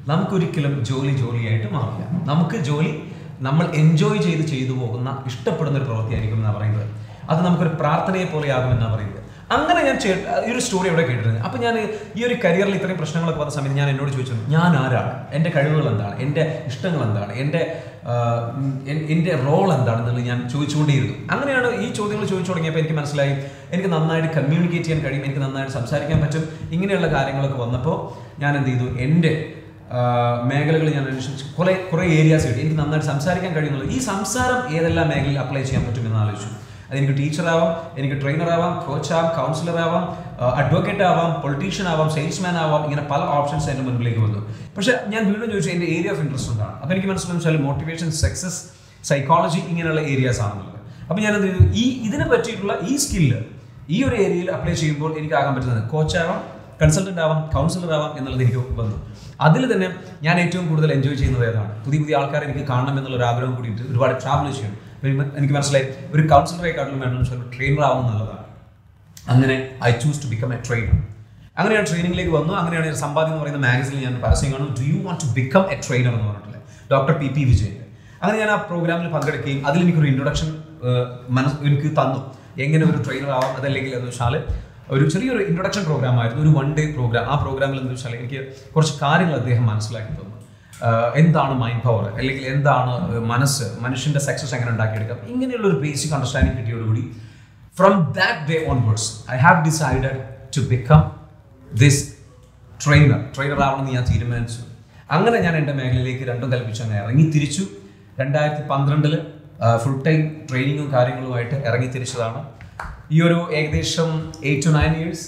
നമുക്കൊരിക്കലും ജോലി ജോലിയായിട്ട് മാറില്ല നമുക്ക് ജോലി നമ്മൾ എൻജോയ് ചെയ്ത് ചെയ്തു പോകുന്ന ഇഷ്ടപ്പെടുന്ന ഒരു പ്രവൃത്തിയായിരിക്കും എന്നാണ് പറയുന്നത് അത് നമുക്കൊരു പ്രാർത്ഥനയെ പോലെയാകും എന്നാണ് പറയുന്നത് അങ്ങനെ ഞാൻ ചേ- ഈ ഒരു സ്റ്റോറി അവിടെ കേട്ടിരുന്നത് അപ്പം ഞാൻ ഈ ഒരു കരിയറിൽ ഇത്രയും പ്രശ്നങ്ങളൊക്കെ വന്ന സമയത്ത് ഞാൻ എന്നോട് ചോദിച്ചു ഞാൻ ആരാണ് എൻ്റെ കഴിവുകൾ എന്താണ് എൻ്റെ ഇഷ്ടങ്ങൾ എന്താണ് എൻ്റെ ആ, ഉം, എൻ- എൻ്റെ റോൾ എന്താണെന്നുള്ളത് ഞാൻ ചോദിച്ചുകൊണ്ടേയിരുന്നു അങ്ങനെയാണ് ഈ ചോദ്യങ്ങൾ ചോദിച്ചു തുടങ്ങിയപ്പോൾ എനിക്ക് മനസ്സിലായി എനിക്ക് നന്നായിട്ട് കമ്മ്യൂണിക്കേറ്റ് ചെയ്യാൻ കഴിയും എനിക്ക് നന്നായിട്ട് സംസാരിക്കാൻ പറ്റും ഇങ്ങനെയുള്ള കാര്യങ്ങളൊക്കെ വന്നപ്പോൾ ഞാൻ എന്ത് ചെയ്തു എൻ്റെ മേഖലകൾ ഞാൻ അന്വേഷിച്ചു കുറേ കുറേ ഏരിയാസ് കിട്ടി എനിക്ക് നന്നായിട്ട് സംസാരിക്കാൻ കഴിയുന്നുള്ളൂ ഈ സംസാരം ഏതെല്ലാം മേഖലയിൽ അപ്ലൈ ചെയ്യാൻ പറ്റുമെന്ന് ആലോചിച്ചു അതെനിക്ക് ടീച്ചറാവാം എനിക്ക് ട്രെയിനർ ആവാം കോച്ച് ആവാം കൗൺസിലർ ആവാം അഡ്വക്കേറ്റ് ആവാം പൊളിറ്റീഷ്യൻ ആവാം സെയിൽസ്മാൻ ആവാം ഇങ്ങനെ പല ഓപ്ഷൻസ് എൻ്റെ മുൻപിലേക്ക് വന്നു പക്ഷെ ഞാൻ വീണ്ടും ചോദിച്ചു എൻ്റെ ഏരിയ ഓഫ് ഇൻട്രസ്റ്റ് എന്താണ് അപ്പോൾ എനിക്ക് മനസ്സിലായി വെച്ചാൽ മോട്ടിവേഷൻ സക്സസ് സൈക്കോളജി ഇങ്ങനെയുള്ള ഏരിയാസ് ആണെന്നുള്ളത് അപ്പോൾ ഞാൻ എന്ത് ചെയ്തു ഈ ഇതിനെ പറ്റിയിട്ടുള്ള ഈ സ്കില്ല് ഈ ഒരു ഏരിയയിൽ അപ്ലൈ ചെയ്യുമ്പോൾ എനിക്ക് ആകാൻ പറ്റുന്നത് കോച്ച് ആവാം കൺസൾട്ടന്റ് ആവാം കൗൺസിലർ ആവാം എന്നുള്ളത് എനിക്ക് വന്നു അതിൽ തന്നെ ഞാൻ ഏറ്റവും കൂടുതൽ എൻജോയ് ചെയ്യുന്നത് ഏതാണ് പുതിയ പുതിയ ആൾക്കാരെ എനിക്ക് കാണണം എന്നുള്ള ഒരു ആഗ്രഹം കൂടിയിട്ട് ഒരുപാട് ട്രാവൽ ചെയ്യണം അപ്പോൾ എനിക്ക് എനിക്ക് മനസ്സിലായി ഒരു കൗൺസിലറെക്കാട്ടിലും വേണം ഒരു ട്രെയിനർ ആവുന്നത് നല്ലതാണ് അങ്ങനെ I choose to become a trainer അങ്ങനെയാണ് ട്രെയിനിങ്ങിലേക്ക് വന്നു അങ്ങനെയാണ് ഞാൻ സമ്പാദ്യം എന്ന് പറയുന്ന മാഗസിനിൽ ഞാൻ പരസ്യം കാണും do you want to become a trainer എന്ന് പറഞ്ഞിട്ടില്ലേ ഡോക്ടർ പി പി വിജയൻ അങ്ങനെ ഞാൻ ആ പ്രോഗ്രാമിൽ പങ്കെടുക്കുകയും അതിൽ എനിക്കൊരു ഇൻട്രൊഡക്ഷൻ മനസ്സ് എനിക്ക് തന്നു എങ്ങനെ ഒരു ട്രെയിനർ ആവാം അതല്ലെങ്കിൽ എന്ന് വെച്ചാൽ ഒരു ചെറിയൊരു ഇൻട്രൊഡക്ഷൻ പ്രോഗ്രാം ആയിരുന്നു ഒരു വൺ ഡേ പ്രോഗ്രാം ആ പ്രോഗ്രാമിൽ എന്ന് വെച്ചാൽ എനിക്ക് കുറച്ച് കാര്യങ്ങൾ അദ്ദേഹം മനസ്സിലാക്കി തന്നു ആഹ് എന്താണ് മൈൻഡ് പവർ അല്ലെങ്കിൽ എന്താണ് മനസ്സ് മനുഷ്യന്റെ സക്സസ് എങ്ങനെ ഉണ്ടാക്കിയെടുക്കാം ഇങ്ങനെയുള്ള ഒരു ബേസിക് അണ്ടർസ്റ്റാൻഡിങ് കിട്ടിയോടുകൂടി from that day onwards I have decided to become this trainer trainer ആവണമെന്ന് ഞാൻ തീരുമാനിച്ചു അങ്ങനെ ഞാൻ എൻ്റെ മേഖലയിലേക്ക് രണ്ടും കൽപ്പിച്ച് അങ്ങ് ഇറങ്ങി തിരിച്ചു രണ്ടായിരത്തി പന്ത്രണ്ടില് ഫുൾ ടൈം ട്രെയിനിങ്ങും കാര്യങ്ങളുമായിട്ട് ഇറങ്ങി തിരിച്ചതാണ് ഈ ഒരു ഏകദേശം eight to nine years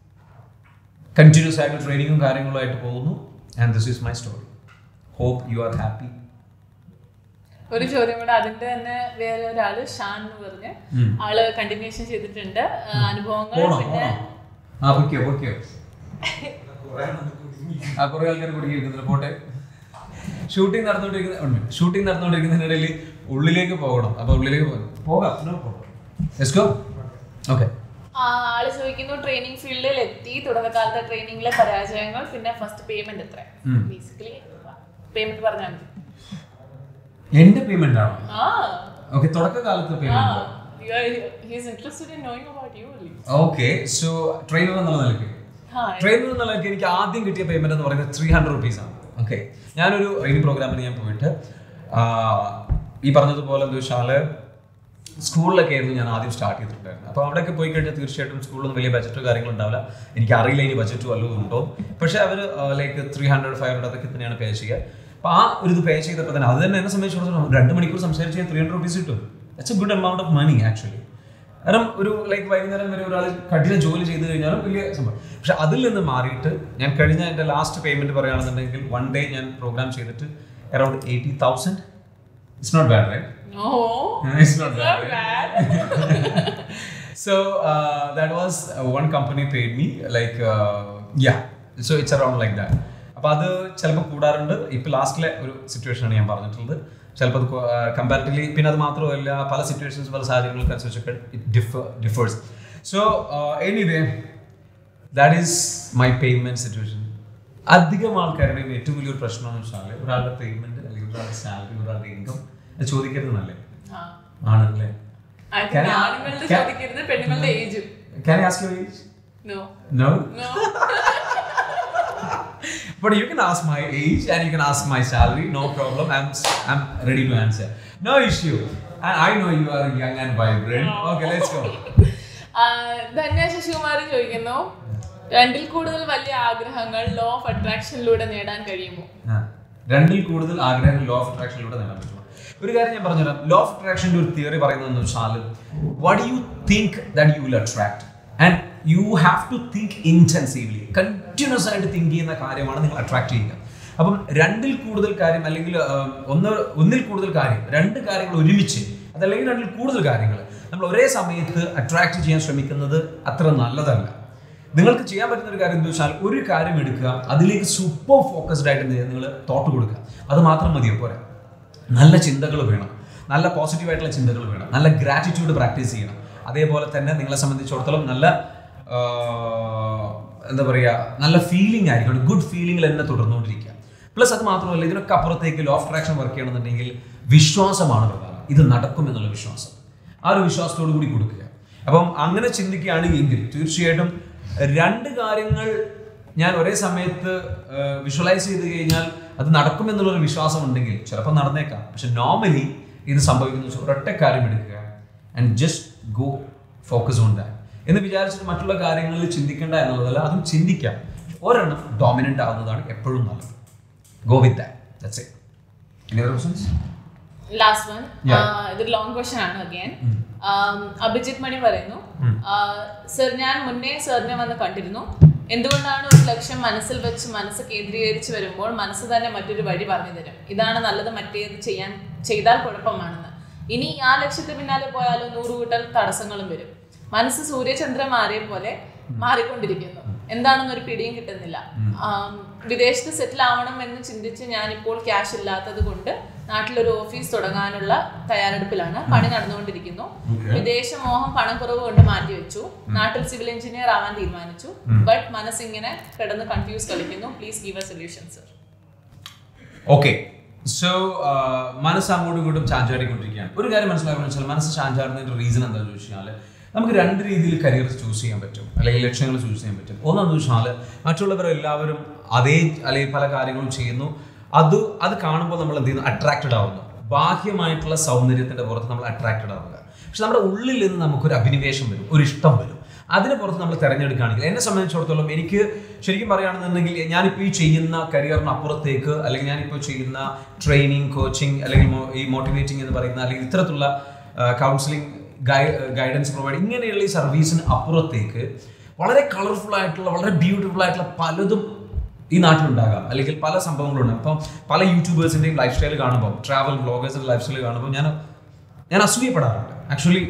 continuous ആയിട്ട് ട്രെയിനിങ്ങും കാര്യങ്ങളുമായിട്ട് പോകുന്നു and this is my story hope you are happy ഒരു ചോദ്യം കൂടെ അതിന്റെ തന്നെ വേറെ ഒരാള് ഷാൻ എന്ന് പറഞ്ഞ് ആള് കണ്ടിന്യൂഷൻ ചെയ്തിട്ടുണ്ട് ആ, അനുഭവങ്ങൾ പോണോ പിന്നെ പോണോ ആ പൊയ്ക്കോ പൊയ്ക്കോ ആ കുറെ ആൾക്കാർ കുടുങ്ങിയിരിക്കുന്നില്ല പോട്ടെ ഷൂട്ടിംഗ് നടന്നുകൊണ്ടിരിക്കുന്ന ഷൂട്ടിംഗ് നടന്നുകൊണ്ടിരിക്കുന്നതിനിടയിൽ ഉള്ളിലേക്ക് പോകണം അപ്പൊ ഉള്ളിലേക്ക് പോകാം പോകാം ലെറ്റ്സ് ഗോ ഓക്കെ ആ, ആള് ചോദിക്കുന്നു ട്രെയിനിങ് ഫീൽഡിൽ എത്തി തുടക്കകാലത്തെ ട്രെയിനിങ്ങിലെ പരാജയങ്ങൾ പിന്നെ ഫസ്റ്റ് പേയ്മെന്റ് എത്ര ഉം. ബേസിക്കലി പേയ്മെന്റ് പറഞ്ഞാൽ മതി എന്റെ പേയ്മെന്റ് ആണോ ആ ഓക്കെ തുടക്കകാലത്ത് ആ payment he's interested in knowing about you അല്ലേ ഓക്കെ സോ ട്രെയിനർ എന്നുള്ള നിലയ്ക്ക് ആ ട്രെയിനർ എന്നുള്ള നിലയ്ക്ക് എനിക്ക് ആദ്യം കിട്ടിയ പേയ്മെന്റ് എന്ന് പറയുന്നത് ത്രീ ഹൺഡ്രഡ് റുപ്പീസ് ആണ് ഓക്കെ ഞാനൊരു ട്രെയിനിങ് പ്രോഗ്രാമിന് ഞാൻ പോയിട്ട് ആ, ഈ പറഞ്ഞതുപോലെ എന്താ വെച്ചാൽ സ്കൂളിലൊക്കെ ആയിരുന്നു ഞാൻ ആദ്യം സ്റ്റാർട്ട് ചെയ്തിട്ടുണ്ടായിരുന്നത് അപ്പോൾ അവിടെയൊക്കെ പോയി കഴിഞ്ഞാൽ തീർച്ചയായിട്ടും സ്കൂളിൽ വലിയ ബജറ്റോ കാര്യങ്ങളും ഉണ്ടാവില്ല എനിക്ക് അറിയില്ല ഇനി ബജറ്റ് വല്ലതും ഉണ്ടോ പക്ഷേ അവർ like three hundred five hundred അതൊക്കെ തന്നെയാണ് പേ ചെയ്യുക അപ്പോൾ ആ ഒരു ഇത് പേ ചെയ്തപ്പോൾ തന്നെ അത് തന്നെ എന്നെ സംബന്ധിച്ചിടത്തോളം രണ്ട് മണിക്കൂർ സംസാരിച്ച് ഞാൻ ത്രീ ഹൺഡ്രഡ് റുപ്പീസ് കിട്ടും it's a good amount of money actually കാരണം ഒരു ലൈക്ക് വൈകുന്നേരം വരെ ഒരാൾ കഠിന ജോലി ചെയ്ത് കഴിഞ്ഞാലും വലിയ സംഭവം പക്ഷെ അതിൽ നിന്ന് മാറിയിട്ട് ഞാൻ കഴിഞ്ഞ എൻ്റെ ലാസ്റ്റ് പേയ്മെന്റ് പറയുകയാണെന്നുണ്ടെങ്കിൽ വൺ ഡേ ഞാൻ പ്രോഗ്രാം ചെയ്തിട്ട് around eighty thousand it's not bad right no It's not bad, right? so uh, that was uh, one company paid me like uh, yeah so it's around like that അപ്പോൾ അത് ചിലപ്പോൾ കൂടാറുണ്ട് ഇപ്പോൾ ലാസ്റ്റിലെ ഒരു സിറ്റുവേഷനാണ് ഞാൻ പറഞ്ഞിട്ടുള്ളത് ചിലപ്പോൾ അത് കമ്പാരിറ്റീവ്ലി പിന്നെ അത് മാത്രമല്ല പല സിറ്റുവേഷൻസ് പല സാഹചര്യങ്ങൾക്ക് അനുസരിച്ചൊക്കെ it differ differs so anyway that is my payment situation അധികം ആൾക്കാരുടെയും ഏറ്റവും വലിയൊരു പ്രശ്നം എന്ന് വെച്ചാൽ ഒരാളുടെ പേയ്മെന്റ് അല്ലെങ്കിൽ ഒരാളുടെ സാലറി ഒരാളുടെ ഇൻകം അത് ചോദിക്കരുതെന്നല്ലേ ആ ആണല്ലേ അത് Can I- ആണുങ്ങളുടെ can- ചോദിക്കരുത് പെണ്ണുങ്ങളുടെ ഏജും Can I ask your age? No No. No But you can ask my age and you can ask my salary. No problem. I'm I'm ready to answer. No issue. And I know you are young and vibrant. Okay, let's go. Dhanya Sasikumar ചോദിക്കുന്നു രണ്ടിൽ കൂടുതൽ വലിയ ആഗ്രഹങ്ങൾ law of അട്രാക്ഷനിലൂടെ നേടാൻ കഴിയുമോ ആ. രണ്ടിൽ കൂടുതൽ ആഗ്രഹം ലോ ഓഫ് അട്രാക്ഷനിലൂടെ നേടാൻ പറ്റും ഒരു കാര്യം ഞാൻ പറഞ്ഞുതരാം ലോ ഓഫ് അട്രാക്ഷന്റെ ഒരു തിയറി പറയുന്നത് വെച്ചാൽ what you think that you will attract and you have to think intensively continuous ആയിട്ട് തിങ്ക് ചെയ്യുന്ന കാര്യമാണ് നിങ്ങൾ അട്രാക്ട് ചെയ്യുക അപ്പം രണ്ടിൽ കൂടുതൽ കാര്യം അല്ലെങ്കിൽ ആ, ഒന്ന് ഒന്നിൽ കൂടുതൽ കാര്യം രണ്ട് കാര്യങ്ങൾ ഒരുമിച്ച് അതല്ലെങ്കിൽ രണ്ടിൽ കൂടുതൽ കാര്യങ്ങൾ നമ്മൾ ഒരേ സമയത്ത് അട്രാക്ട് ചെയ്യാൻ ശ്രമിക്കുന്നത് അത്ര നല്ലതല്ല നിങ്ങൾക്ക് ചെയ്യാൻ പറ്റുന്ന ഒരു കാര്യം എന്താ വെച്ചാൽ ഒരു കാര്യം എടുക്കുക അതിലേക്ക് സൂപ്പർ ഫോക്കസ്ഡ് ആയിട്ട് നിങ്ങൾ തോട്ട് കൊടുക്കുക അത് മാത്രം മതിയോ പോരാ നല്ല ചിന്തകൾ വേണം നല്ല പോസിറ്റീവ് ആയിട്ടുള്ള ചിന്തകൾ വേണം നല്ല ഗ്രാറ്റിറ്റ്യൂഡ് പ്രാക്ടീസ് ചെയ്യണം അതേപോലെ തന്നെ നിങ്ങളെ സംബന്ധിച്ചിടത്തോളം നല്ല ആഹ്, എന്താ പറയുക നല്ല ഫീലിംഗ് ആയിരിക്കണം ഗുഡ് ഫീലിംഗിൽ തന്നെ തുടർന്നുകൊണ്ടിരിക്കുക പ്ലസ് അത് മാത്രമല്ല ഇതിനൊക്കെ അപ്പുറത്തേക്ക് ലോ ഓഫ് ട്രാക്ഷൻ വർക്ക് ചെയ്യണമെന്നുണ്ടെങ്കിൽ വിശ്വാസമാണ് പ്രധാനം ഇത് നടക്കും എന്നുള്ള വിശ്വാസം ആ ഒരു വിശ്വാസത്തോടു കൂടി കൊടുക്കുക അപ്പം അങ്ങനെ ചിന്തിക്കുകയാണെങ്കിൽ തീർച്ചയായിട്ടും രണ്ട് കാര്യങ്ങൾ ഞാൻ ഒരേ സമയത്ത് വിഷ്വലൈസ് ചെയ്ത് കഴിഞ്ഞാൽ അത് നടക്കുമെന്നുള്ളൊരു വിശ്വാസം ഉണ്ടെങ്കിൽ ചിലപ്പോൾ നടന്നേക്കാം പക്ഷെ നോർമലി ഇത് സംഭവിക്കുന്ന വെച്ചാൽ ഒരൊറ്റ കാര്യം എടുക്കുക and just go focus on that എന്ന് വിചാരിച്ചിട്ട് മറ്റുള്ള കാര്യങ്ങളിൽ ചിന്തിക്കേണ്ട എന്നുള്ളതല്ല അതും ചിന്തിക്കാം ഒരെണ്ണം ഡോമിനൻ്റ് ആവുന്നതാണ് എപ്പോഴും നല്ലത് go with that that's it any other questions last one Yeah. ഇതൊരു ലോങ് ക്വസ്റ്റൻ ആണ് അഗൈൻ അഭിജിത് മണി പറയുന്നു സർ ഞാൻ മുന്നേ സാറിനെ വന്ന് കണ്ടിരുന്നു എന്തുകൊണ്ടാണ് ഒരു ലക്ഷ്യം മനസ്സിൽ വെച്ച് മനസ്സ് കേന്ദ്രീകരിച്ച് വരുമ്പോൾ മനസ്സ് തന്നെ മറ്റൊരു വഴി പറഞ്ഞു തരും ഇതാണ് നല്ലത് മറ്റേത് ചെയ്യാൻ ചെയ്താൽ കുഴപ്പമാണെന്ന് ഇനി ആ ലക്ഷ്യത്തിന് പിന്നാലെ പോയാലും നൂറ് കൂട്ടൽ തടസ്സങ്ങളും വരും മനസ്സ് സൂര്യചന്ദ്രന്മാരെ പോലെ മാറിക്കൊണ്ടിരിക്കുന്നു എന്താണെന്ന് ഒരു പിടിയും കിട്ടുന്നില്ല ആം, വിദേശത്ത് സെറ്റിൽ ആവണം എന്ന് ചിന്തിച്ച് ഞാനിപ്പോൾ ക്യാഷ് ഇല്ലാത്തത് കൊണ്ട് നാട്ടിലൊരു ഓഫീസ് തുടങ്ങാനുള്ള തയ്യാറെടുപ്പിലാണ് പണി നടന്നുകൊണ്ടിരിക്കുന്നു വിദേശ മോഹം പണം കുറവ് കൊണ്ട് മാറ്റിവെച്ചു നാട്ടിൽ സിവിൽ എഞ്ചിനീയർ ആവാൻ തീരുമാനിച്ചു ബട്ട് മനസ്സിങ്ങനെ കിടന്ന് കൺഫ്യൂസ് കളിക്കുന്നു please give a solution sir okay so മനസ്സ് അങ്ങോട്ടും ഇങ്ങോട്ടും ചാഞ്ചാടിക്കൊണ്ടിരിക്കുകയാണ് ഒരു കാര്യം മനസ്സിലാക്കണം വെച്ചാൽ മനസ്സ് ചാഞ്ചാടുന്നതിന്റെ റീസൺ എന്താണെന്ന് ചോദിച്ചു കഴിഞ്ഞാൽ നമുക്ക് രണ്ട് രീതിയിൽ കരിയർ ചൂസ് ചെയ്യാൻ പറ്റും അല്ലെങ്കിൽ ലക്ഷ്യങ്ങൾ ചൂസ് ചെയ്യാൻ പറ്റും ഒന്നെന്ന് വെച്ചാൽ മറ്റുള്ളവരെല്ലാവരും അതേ അല്ലെങ്കിൽ പല കാര്യങ്ങളും ചെയ്യുന്നു അത് അത് കാണുമ്പോൾ നമ്മൾ എന്ത് ചെയ്യുന്നു അട്രാക്റ്റഡ് ആവുന്നു ബാഹ്യമായിട്ടുള്ള സൗന്ദര്യത്തിന്റെ പുറത്ത് നമ്മൾ അട്രാക്റ്റഡ് ആവുക പക്ഷെ നമ്മുടെ ഉള്ളിൽ നിന്ന് നമുക്കൊരു അഭിനിവേശം വരും ഒരു ഇഷ്ടം വരും അതിന് പുറത്ത് നമ്മൾ തിരഞ്ഞെടുക്കുകയാണെങ്കിൽ എന്നെ സംബന്ധിച്ചിടത്തോളം എനിക്ക് ശരിക്കും പറയുകയാണെന്നുണ്ടെങ്കിൽ ഞാനിപ്പോൾ ഈ ചെയ്യുന്ന കരിയറിന് അപ്പുറത്തേക്ക് അല്ലെങ്കിൽ ഞാനിപ്പോൾ ചെയ്യുന്ന ട്രെയിനിങ് കോച്ചിങ് അല്ലെങ്കിൽ മോ- ഈ മോട്ടിവേറ്റിംഗ് എന്ന് പറയുന്ന അല്ലെങ്കിൽ ഇത്തരത്തിലുള്ള കൗൺസിലിംഗ് ഗൈഡൻസ് പ്രൊവൈഡ് ഇങ്ങനെയുള്ള ഈ സർവീസിന് അപ്പുറത്തേക്ക് വളരെ കളർഫുൾ ആയിട്ടുള്ള വളരെ ബ്യൂട്ടിഫുൾ ആയിട്ടുള്ള പലതും ഈ നാട്ടിലുണ്ടാകാം അല്ലെങ്കിൽ പല സംഭവങ്ങളുണ്ടാകും അപ്പം പല യൂട്യൂബേഴ്സിൻ്റെയും ലൈഫ് സ്റ്റൈൽ കാണുമ്പോൾ ട്രാവൽ ബ്ലോഗേഴ്സിൻ്റെ ലൈഫ് സ്റ്റൈൽ കാണുമ്പോൾ ഞാൻ ഞാൻ അസൂയപ്പെടാറുണ്ട് actually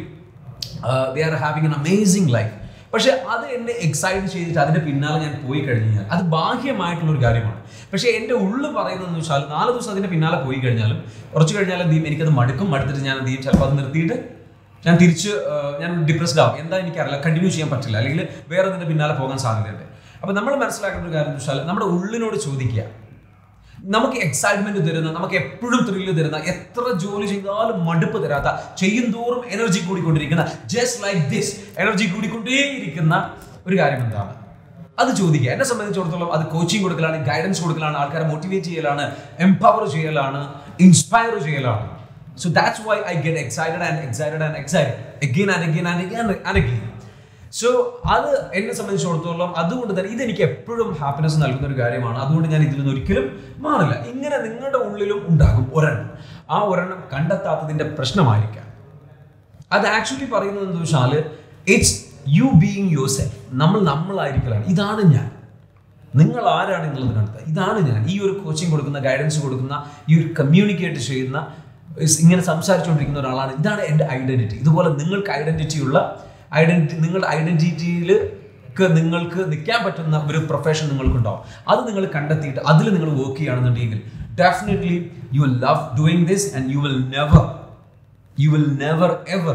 they are having an amazing life പക്ഷെ അത് എന്നെ എക്സൈറ്റ് ചെയ്തിട്ട് അതിന്റെ പിന്നാലെ ഞാൻ പോയി കഴിഞ്ഞാൽ അത് ബാഹ്യമായിട്ടുള്ള ഒരു കാര്യമാണ് പക്ഷെ എൻ്റെ ഉള്ളു പറയുന്നതെന്ന് വെച്ചാൽ നാല് ദിവസം അതിന്റെ പിന്നാലെ പോയി കഴിഞ്ഞാലും കുറച്ച് കഴിഞ്ഞാൽ എന്ത് ചെയ്യും എനിക്കത് മടുക്കും മടുത്തിട്ട് ഞാൻ എന്ത് ചെയ്യും ചിലപ്പോൾ അത് നിർത്തിയിട്ട് ഞാൻ തിരിച്ച് ആ, ഞാൻ ഡിപ്രസ്ഡ് ആവും എന്താ എനിക്കറിയില്ല കണ്ടിന്യൂ ചെയ്യാൻ പറ്റില്ല അല്ലെങ്കിൽ വേറെ അതിന്റെ പിന്നാലെ പോകാൻ സാധ്യതയുണ്ട് അപ്പോൾ നമ്മൾ മനസ്സിലാക്കേണ്ട ഒരു കാര്യം എന്ന് വെച്ചാൽ നമ്മുടെ ഉള്ളിനോട് ചോദിക്കുക നമുക്ക് എക്സൈറ്റ്മെന്റ് തരുന്ന നമുക്ക് എപ്പോഴും ത്രില്ല് തരുന്ന എത്ര ജോലി ചെയ്താലും മടുപ്പ് തരാത്ത ചെയ്യും തോറും എനർജി കൂടിക്കൊണ്ടിരിക്കുന്ന ജസ്റ്റ് ലൈക്ക് ദിസ് എനർജി കൂടിക്കൊണ്ടേയിരിക്കുന്ന ഒരു കാര്യം എന്താണ് അത് ചോദിക്കുക എന്നെ സംബന്ധിച്ചിടത്തോളം അത് കോച്ചിങ് കൊടുക്കലാണ് ഗൈഡൻസ് കൊടുക്കലാണ് ആൾക്കാരെ മോട്ടിവേറ്റ് ചെയ്യലാണ് എംപവർ ചെയ്യലാണ് ഇൻസ്പയർ ചെയ്യലാണ് so that's why I get excited and excited and excited again and again and again and again സോ അത് എന്നെ സംബന്ധിച്ചിടത്തോളം അതുകൊണ്ട് തന്നെ ഇതെനിക്ക് എപ്പോഴും ഹാപ്പിനെസ് നൽകുന്ന ഒരു കാര്യമാണ് അതുകൊണ്ട് ഞാൻ ഇതിൽ നിന്ന് ഒരിക്കലും മാറില്ല ഇങ്ങനെ നിങ്ങളുടെ ഉള്ളിലും ഉണ്ടാകും ഒരെണ്ണം ആ ഒരെണ്ണം കണ്ടെത്താത്തതിന്റെ പ്രശ്നമായിരിക്കാം അത് ആക്ച്വലി പറയുന്നത് എന്താ വെച്ചാൽ it's you being yourself നമ്മൾ നമ്മളായിരിക്കലാണ് ഇതാണ് ഞാൻ നിങ്ങൾ ആരാണ് എന്നുള്ളത് കണ്ടെത്തുക ഇതാണ് ഞാൻ ഈ ഒരു കോച്ചിങ് കൊടുക്കുന്ന ഗൈഡൻസ് കൊടുക്കുന്ന ഈ ഒരു കമ്മ്യൂണിക്കേറ്റ് ചെയ്യുന്ന is ഇങ്ങനെ സംസാരിച്ചുകൊണ്ടിരിക്കുന്ന ഒരാളാണ് ഇതാണ് എൻ്റെ ഐഡന്റിറ്റി ഇതുപോലെ നിങ്ങൾക്ക് ഐഡന്റിറ്റി ഉള്ള ഐഡന്റിറ്റി നിങ്ങളുടെ ഐഡന്റിറ്റിയിൽ നിങ്ങൾക്ക് നിൽക്കാൻ പറ്റുന്ന ഒരു പ്രൊഫഷൻ നിങ്ങൾക്കുണ്ടാവും അത് നിങ്ങൾ കണ്ടെത്തിയിട്ട് അതിൽ നിങ്ങൾ വർക്ക് ചെയ്യുകയാണെന്നുണ്ടെങ്കിൽ definitely you will love doing this and you will never you will never ever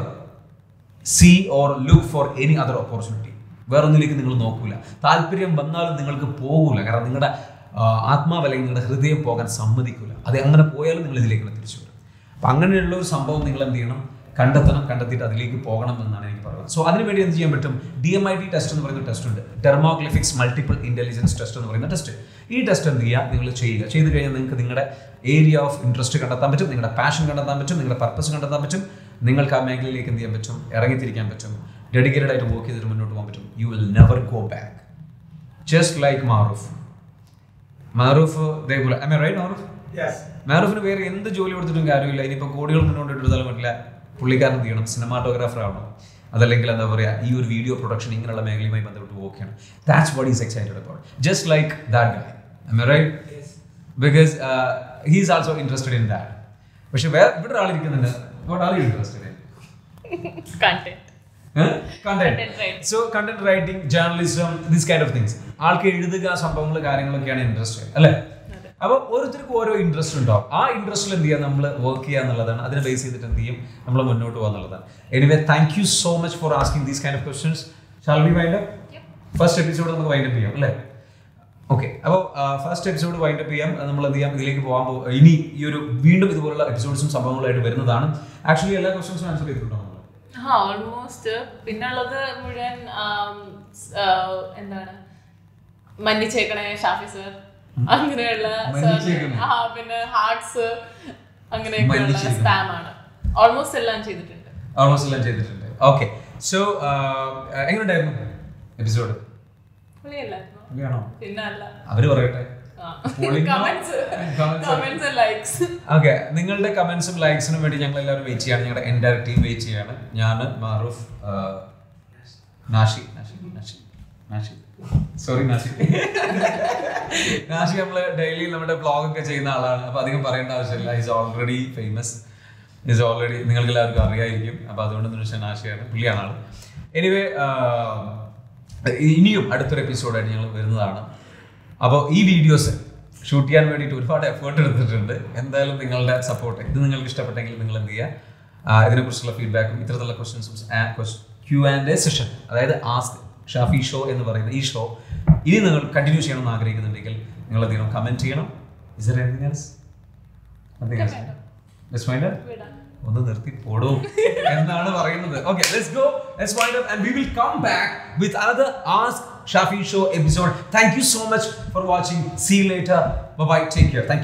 see or look for any other opportunity വേറൊന്നിലേക്ക് നിങ്ങൾ നോക്കൂല താല്പര്യം വന്നാലും നിങ്ങൾക്ക് പോകൂല കാരണം നിങ്ങളുടെ ആ, ആത്മാവ് അല്ലെങ്കിൽ നിങ്ങളുടെ ഹൃദയം പോകാൻ സമ്മതിക്കൂല അത് അങ്ങനെ പോയാലും നിങ്ങൾ ഇതിലേക്ക് തന്നെ തിരിച്ചു വരും അപ്പം അങ്ങനെയുള്ള ഒരു സംഭവം നിങ്ങൾ എന്ത് ചെയ്യണം കണ്ടെത്തണം കണ്ടെത്തിയിട്ട് അതിലേക്ക് പോകണം എന്നാണ് എനിക്ക് പറയുന്നത് സോ അതിനുവേണ്ടി എന്ത് ചെയ്യാൻ പറ്റും D M I T test എന്ന് പറയുന്ന ടെസ്റ്റ് ഉണ്ട് ഡെർമോഗ്ലിഫിക്സ് മൾട്ടിപ്പിൾ ഇന്റലിജൻസ് ടെസ്റ്റ് എന്ന് പറയുന്ന ടെസ്റ്റ് ഈ ടെസ്റ്റ് എന്ത് ചെയ്യുക നിങ്ങൾ ചെയ്യുക ചെയ്ത് കഴിഞ്ഞാൽ നിങ്ങൾക്ക് നിങ്ങളുടെ ഏരിയ ഓഫ് ഇൻട്രസ്റ്റ് കണ്ടെത്താൻ പറ്റും നിങ്ങളുടെ പാഷൻ കണ്ടെത്താൻ പറ്റും നിങ്ങളുടെ പർപ്പസ് കണ്ടെത്താൻ പറ്റും നിങ്ങൾക്ക് ആ മേഖലയിലേക്ക് എന്ത് ചെയ്യാൻ പറ്റും ഇറങ്ങിത്തിരിക്കാൻ പറ്റും ഡെഡിക്കേറ്റഡ് ആയിട്ട് വർക്ക് ചെയ്തിട്ട് മുന്നോട്ട് പോകാൻ പറ്റും you will never go back just like Maroof Maroof ഇതേപോലെ ഐ റൈറ്റ് മാറൂഫ് Yes. മാറൂഫിന് വേറെ എന്ത് ജോലി കൊടുത്തിട്ടും കാര്യമില്ല ഇനിയിപ്പോൾ കോടികൾ മുന്നോട്ട് എടുത്താലും പറ്റില്ല പുള്ളിക്കാരൻ എന്ത് ചെയ്യണം സിനിമാറ്റോഗ്രാഫർ ആവണം അതല്ലെങ്കിൽ എന്താ പറയുക ഈ ഒരു വീഡിയോ പ്രൊഡക്ഷൻ ഇങ്ങനെയുള്ള മേഖലയുമായി ബന്ധപ്പെട്ട് വർക്ക് ചെയ്യണം that's what is excited about just like that guy alright because he's also interested in that പക്ഷെ വേറെ ഇവിടെ ഒരാളിരിക്കുന്നുണ്ട് what are you interested in content content Content writing. So content writing journalism this kind of things ആൾക്ക് എഴുതുക സംഭവങ്ങൾ കാര്യങ്ങളൊക്കെയാണ് interest അല്ലേ അപ്പൊ ഓരോരുത്തർക്കും ഓരോ ഇൻട്രസ്റ്റ് ഉണ്ടാവും ആ ഇൻട്രസ്റ്റിൽ എന്ത് ചെയ്യുക നമ്മൾ വർക്ക് ചെയ്യുക എന്നുള്ളതാണ് അതിനെ ബേസ് ചെയ്തിട്ട് എന്ത് ചെയ്യും നമ്മൾ മുന്നോട്ട് പോകുക എന്നുള്ളതാണ് anyway thank you so much for asking these kind of questions shall be wind first episode നമുക്ക് വൈൻഡ് അപ്പ് ചെയ്യാം അല്ലേ ഓക്കെ അപ്പോൾ ഫസ്റ്റ് എപ്പിസോഡ് വൈൻഡപ്പ് ചെയ്യാം അത് നമ്മൾ എന്ത് ചെയ്യാം ഇതിലേക്ക് പോകാൻ പോ ഇനി ഈ ഒരു വീണ്ടും ഇതുപോലുള്ള എപ്പിസോഡ്സും സംഭവങ്ങളായിട്ട് വരുന്നതാണ് ആക്ച്വലി എല്ലാ ക്വസ്റ്റൻസും ആൻസർ ചെയ്തിട്ടുണ്ടോ നമ്മൾ ആ ഓൾമോസ്റ്റ് പിന്നുള്ളത് മുഴുവൻ ആം, സ്, ആ, എന്താണ് മന്നിച്ചേക്കണേ ഷാഫി സർ അങ്ങനെയുള്ള മന്നിച്ചേക്കണേ. ആ പിന്നെ ഹാർട്സ് അങ്ങനെയൊക്കെയുള്ള മന്നിച്ചേക്കണേ. സ്പാം ആണ് ഓൾമോസ്റ്റ് എല്ലാം ചെയ്തിട്ടുണ്ട് ഓൾമോസ്റ്റ് എല്ലാം ചെയ്തിട്ടുണ്ട് ഓക്കെ സോ എങ്ങനെയുണ്ടായിരുന്നു എപ്പിസോഡ് പുള്ളിയല്ലായിരുന്നോ ആണോ പിന്നെ അല്ല അവര് പറയട്ടെ Polling no? Comments Comments. Comments likes okay നിങ്ങളുടെ കമന്റ്സും ലൈക്സിനും വേണ്ടി ഞങ്ങൾ എല്ലാവരും വെയിറ്റ് ചെയ്യാണ് ഞങ്ങളുടെ എൻ്റെ ടീം വെയിറ്റ് ചെയ്യാണ് ഞാൻ മാറൂഫ് ആ, നാഷി നാഷി നാഷി നാഷി സോറി നാഷി നാഷി നമ്മൾ ഡെയിലി നമ്മുടെ ബ്ലോഗ് ഒക്കെ ചെയ്യുന്ന ആളാണ് അപ്പൊ അധികം പറയേണ്ട ആവശ്യമില്ല is already famous is already നിങ്ങൾക്ക് എല്ലാവർക്കും അറിയായിരിക്കും അപ്പൊ അതുകൊണ്ടെന്ന് വെച്ചാൽ നാഷിയാണ് പുള്ളിയാണ് ആള് എനിവേ ഇനിയും അടുത്തൊരു എപ്പിസോഡായിട്ട് ഞങ്ങൾ വരുന്നതാണ് അപ്പോൾ ഈ വീഡിയോസ് ഷൂട്ട് ചെയ്യാൻ വേണ്ടിയിട്ട് ഒരുപാട് എഫേർട്ട് എടുത്തിട്ടുണ്ട് എന്തായാലും നിങ്ങളുടെ സപ്പോർട്ട് ഇത് നിങ്ങൾക്ക് ഇഷ്ടപ്പെട്ടെങ്കിൽ നിങ്ങൾ എന്ത് ചെയ്യുക ആ, ഇതിനെക്കുറിച്ചുള്ള ഫീഡ്ബാക്കും ഇത്തരത്തിലുള്ള ക്വസ്റ്റ്യൻസും ക്യൂ ആൻഡ് എ സെഷൻ അതായത് ആസ്ക് ഷാഫി ഷോ എന്ന് പറയുന്ന ഈ ഷോ ഇനി നിങ്ങൾ കണ്ടിന്യൂ ചെയ്യണമെന്ന് ആഗ്രഹിക്കുന്നുണ്ടെങ്കിൽ നിങ്ങൾ എന്ത് ചെയ്യണം കമന്റ് ചെയ്യണം is there anything else nothing else just mind വിടാം ഒന്ന് നിർത്തി പോടൂ എന്നാണ് പറയുന്നത് okay let's go let's wind up and we will come back with another ask Shafi show episode thank you so much for watching see later bye take care thank